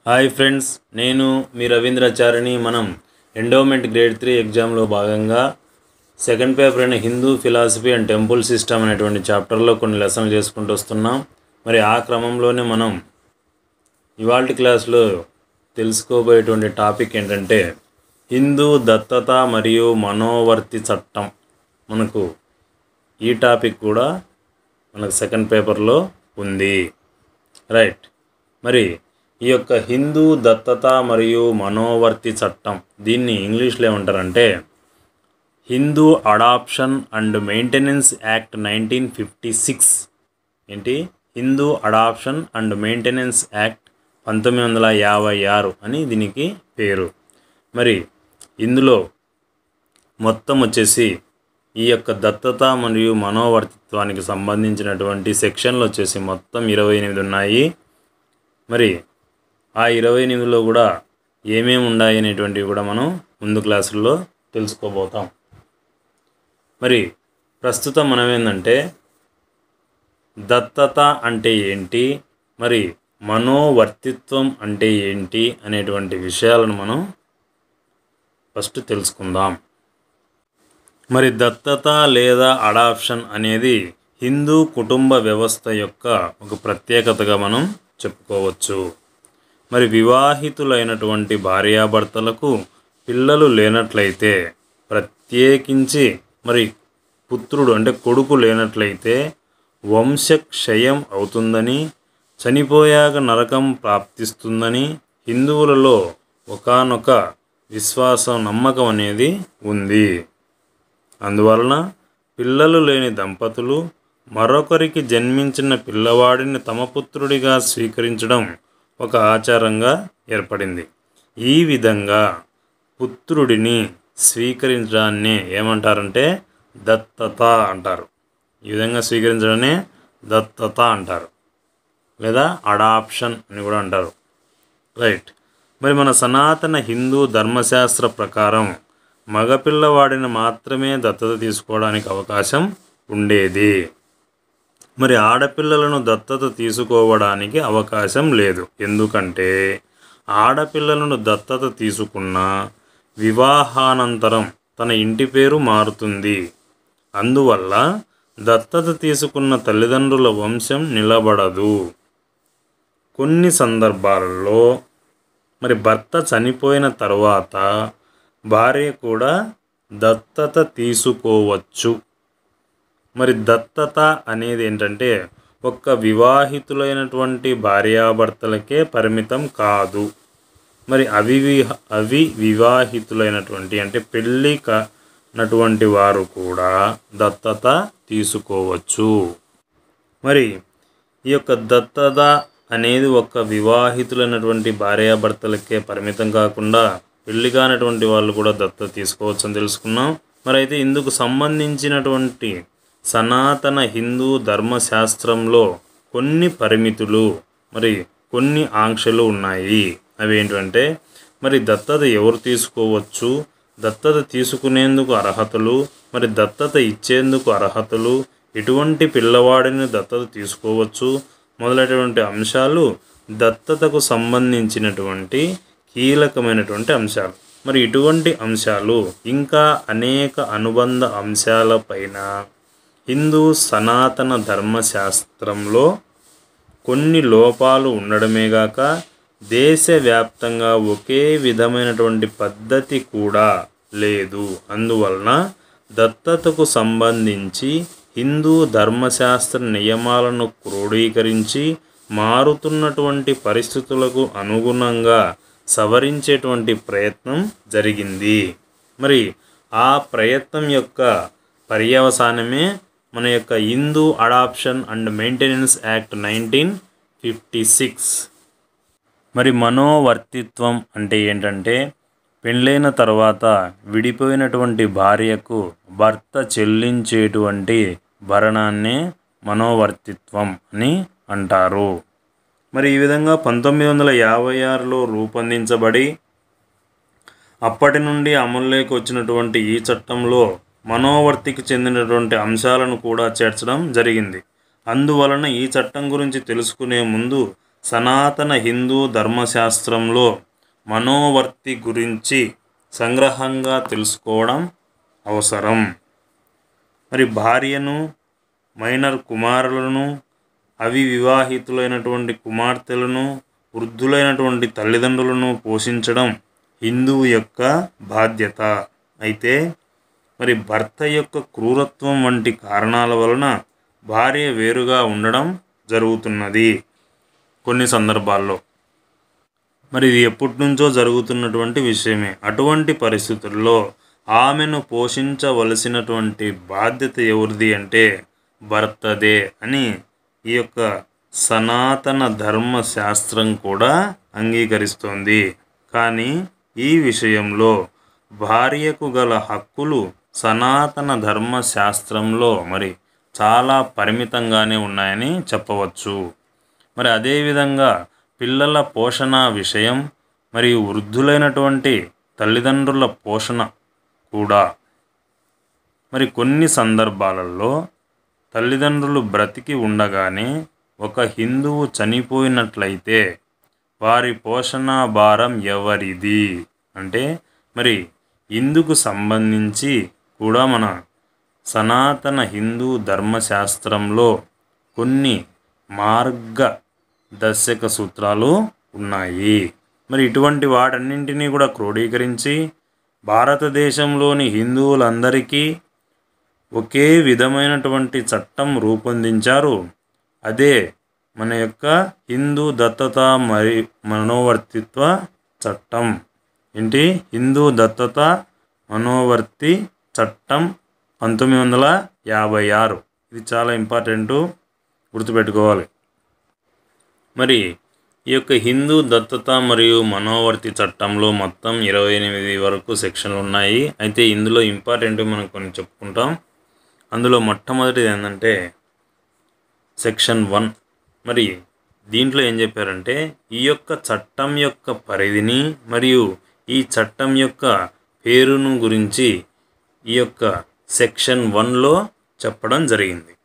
hi friends నేను మీ రవీంద్రాచారిని మనం endowment grade three ఎగ్జామ్లో భాగంగా సెకండ్ పేపర్ అయిన Hindu philosophy and temple system అనేటువంటి చాప్టర్లో కొన్ని లెసన్లు చేసుకుంటూ వస్తున్నాం మరి ఆ క్రమంలోనే మనం ఇవాళ క్లాస్లో తెలుసుకోబోయేటువంటి టాపిక్ ఏంటంటే హిందూ దత్తత మరియు మనోవర్తి చట్టం మనకు ఈ టాపిక్ కూడా మనకు సెకండ్ పేపర్లో ఉంది రైట్ మరి ఈ యొక్క హిందూ దత్తత మరియు మనోవర్తి చట్టం దీన్ని ఇంగ్లీష్లో ఏమంటారంటే Hindu adoption and maintenance act nineteen fifty six ఏంటి Hindu adoption and maintenance act పంతొమ్మిది వందల యాభై ఆరు అని దీనికి పేరు మరి ఇందులో మొత్తం వచ్చేసి ఈ యొక్క దత్తత మరియు మనోవర్తిత్వానికి సంబంధించినటువంటి సెక్షన్లు వచ్చేసి మొత్తం ఇరవై ఎనిమిది ఉన్నాయి మరి ఆ ఇరవై ఎనిమిదిలో కూడా ఏమేమి ఉన్నాయి అనేటువంటివి కూడా మనం ముందు క్లాసుల్లో తెలుసుకోబోతాం మరి ప్రస్తుతం మనం ఏంటంటే దత్తత అంటే ఏంటి మరి మనోవర్తిత్వం అంటే ఏంటి అనేటువంటి విషయాలను మనం ఫస్ట్ తెలుసుకుందాం మరి దత్తత లేదా అడాప్షన్ అనేది హిందూ కుటుంబ వ్యవస్థ యొక్క ఒక ప్రత్యేకతగా మనం చెప్పుకోవచ్చు మరి వివాహితులైనటువంటి భార్యాభర్తలకు పిల్లలు లేనట్లయితే ప్రత్యేకించి మరి పుత్రుడు అంటే కొడుకు లేనట్లయితే వంశక్షయం అవుతుందని చనిపోయాక నరకం ప్రాప్తిస్తుందని హిందువులలో ఒకానొక విశ్వాసం నమ్మకం అనేది ఉంది అందువలన పిల్లలు లేని దంపతులు మరొకరికి జన్మించిన పిల్లవాడిని తమ పుత్రుడిగా స్వీకరించడం ఒక ఆచారంగా ఏర్పడింది ఈ విధంగా పుత్రుడిని స్వీకరించడాన్ని ఏమంటారంటే దత్తత అంటారు ఈ విధంగా స్వీకరించడాన్ని దత్తత అంటారు లేదా అడాప్షన్ అని కూడా అంటారు రైట్ మరి మన సనాతన హిందూ ధర్మశాస్త్ర ప్రకారం మగపిల్లవాడిని మాత్రమే దత్తత తీసుకోవడానికి అవకాశం ఉండేది మరి ఆడపిల్లలను దత్తత తీసుకోవడానికి అవకాశం లేదు ఎందుకంటే ఆడపిల్లలను దత్తత తీసుకున్న వివాహానంతరం తన ఇంటి పేరు మారుతుంది అందువల్ల దత్తత తీసుకున్న తల్లిదండ్రుల వంశం నిలబడదు కొన్ని సందర్భాలలో మరి భర్త చనిపోయిన తర్వాత భార్య కూడా దత్తత తీసుకోవచ్చు మరి దత్తత అనేది ఏంటంటే ఒక్క వివాహితులైనటువంటి భార్యాభర్తలకే పరిమితం కాదు మరి అవివిహ అవి వివాహితులైనటువంటి అంటే పెళ్ళి కానటువంటి వారు కూడా దత్తత తీసుకోవచ్చు మరి ఈ యొక్క దత్తత అనేది ఒక వివాహితులైనటువంటి భార్యాభర్తలకే పరిమితం కాకుండా పెళ్లి కానటువంటి వాళ్ళు కూడా దత్తత తీసుకోవచ్చు అని తెలుసుకున్నాం మరి అయితే ఇందుకు సంబంధించినటువంటి సనాతన హిందూ ధర్మశాస్త్రంలో కొన్ని పరిమితులు మరి కొన్ని ఆంక్షలు ఉన్నాయి అవి ఏంటంటే మరి దత్తత ఎవరు తీసుకోవచ్చు దత్తత తీసుకునేందుకు అర్హతలు మరి దత్తత ఇచ్చేందుకు అర్హతలు ఎటువంటి పిల్లవాడిని దత్తత తీసుకోవచ్చు మొదలైనటువంటి అంశాలు దత్తతకు సంబంధించినటువంటి కీలకమైనటువంటి అంశాలు మరి ఇటువంటి అంశాలు ఇంకా అనేక అనుబంధ అంశాలపైన హిందూ సనాతన ధర్మశాస్త్రంలో కొన్ని లోపాలు ఉండడమే గాక దేశవ్యాప్తంగా ఒకే విధమైనటువంటి పద్ధతి కూడా లేదు అందువలన దత్తతకు సంబంధించి హిందూ ధర్మశాస్త్ర నియమాలను క్రోడీకరించి మారుతున్నటువంటి పరిస్థితులకు అనుగుణంగా సవరించేటువంటి ప్రయత్నం జరిగింది మరి ఆ ప్రయత్నం యొక్క పర్యవసానమే మన యొక్క Hindu adoption and maintenance act nineteen fifty six మరి మనోవర్తిత్వం అంటే ఏంటంటే పెళ్ళైన తర్వాత విడిపోయినటువంటి భార్యకు భర్త చెల్లించేటువంటి భరణాన్నే మనోవర్తిత్వం అని అంటారు మరి ఈ విధంగా పంతొమ్మిది వందల యాభై ఆరులో రూపొందించబడి అప్పటి నుండి అమల్లోకి వచ్చినటువంటి ఈ చట్టంలో మనోవర్తికి చెందినటువంటి అంశాలను కూడా చేర్చడం జరిగింది అందువలన ఈ చట్టం గురించి తెలుసుకునే ముందు సనాతన హిందూ ధర్మశాస్త్రంలో మనోవర్తి గురించి సంగ్రహంగా తెలుసుకోవడం అవసరం మరి భార్యను మైనర్ కుమారులను అవి వివాహితులైనటువంటి కుమార్తెలను వృద్ధులైనటువంటి తల్లిదండ్రులను పోషించడం హిందువు యొక్క బాధ్యత అయితే మరి భర్త యొక్క క్రూరత్వం వంటి కారణాల వలన భార్య వేరుగా ఉండడం జరుగుతున్నది కొన్ని సందర్భాల్లో మరి ఇది ఎప్పటి నుంచో జరుగుతున్నటువంటి విషయమే అటువంటి పరిస్థితుల్లో ఆమెను పోషించవలసినటువంటి బాధ్యత ఎవరిది అంటే భర్తదే అని ఈ యొక్క సనాతన ధర్మ శాస్త్రం కూడా అంగీకరిస్తోంది కానీ ఈ విషయంలో భార్యకు గల హక్కులు సనాతన ధర్మ శాస్త్రంలో మరి చాలా పరిమితంగానే ఉన్నాయని చెప్పవచ్చు మరి అదేవిధంగా పిల్లల పోషణ విషయం మరియు వృద్ధులైనటువంటి తల్లిదండ్రుల పోషణ కూడా మరి కొన్ని సందర్భాలలో తల్లిదండ్రులు బ్రతికి ఉండగానే ఒక హిందువు చనిపోయినట్లయితే వారి పోషణ భారం ఎవరిది అంటే మరి ఇందుకు సంబంధించి కూడా మన సనాతన హిందూ ధర్మశాస్త్రంలో కొన్ని మార్గ దర్శక సూత్రాలు ఉన్నాయి మరి ఇటువంటి వాటన్నింటినీ కూడా క్రోడీకరించి భారతదేశంలోని హిందువులందరికీ ఒకే విధమైనటువంటి చట్టం రూపొందించారు అదే మన యొక్క హిందూ దత్తత మరి మనోవర్తిత్వ చట్టం ఏంటి హిందూ దత్తత మనోవర్తి చట్టం పంతొమ్మిది వందల యాభై ఆరు ఇది చాలా ఇంపార్టెంటు గుర్తుపెట్టుకోవాలి మరి ఈ యొక్క హిందూ దత్తత మరియు మనోవర్తి చట్టంలో మొత్తం ఇరవై ఎనిమిది వరకు సెక్షన్లు ఉన్నాయి అయితే ఇందులో ఇంపార్టెంట్ మనం కొన్ని చెప్పుకుంటాం అందులో మొట్టమొదటిది ఏంటంటే సెక్షన్ వన్ మరి దీంట్లో ఏం చెప్పారంటే ఈ యొక్క చట్టం యొక్క పరిధిని మరియు ఈ చట్టం యొక్క పేరును గురించి ఈ యొక్క సెక్షన్ వన్లో చెప్పడం జరిగింది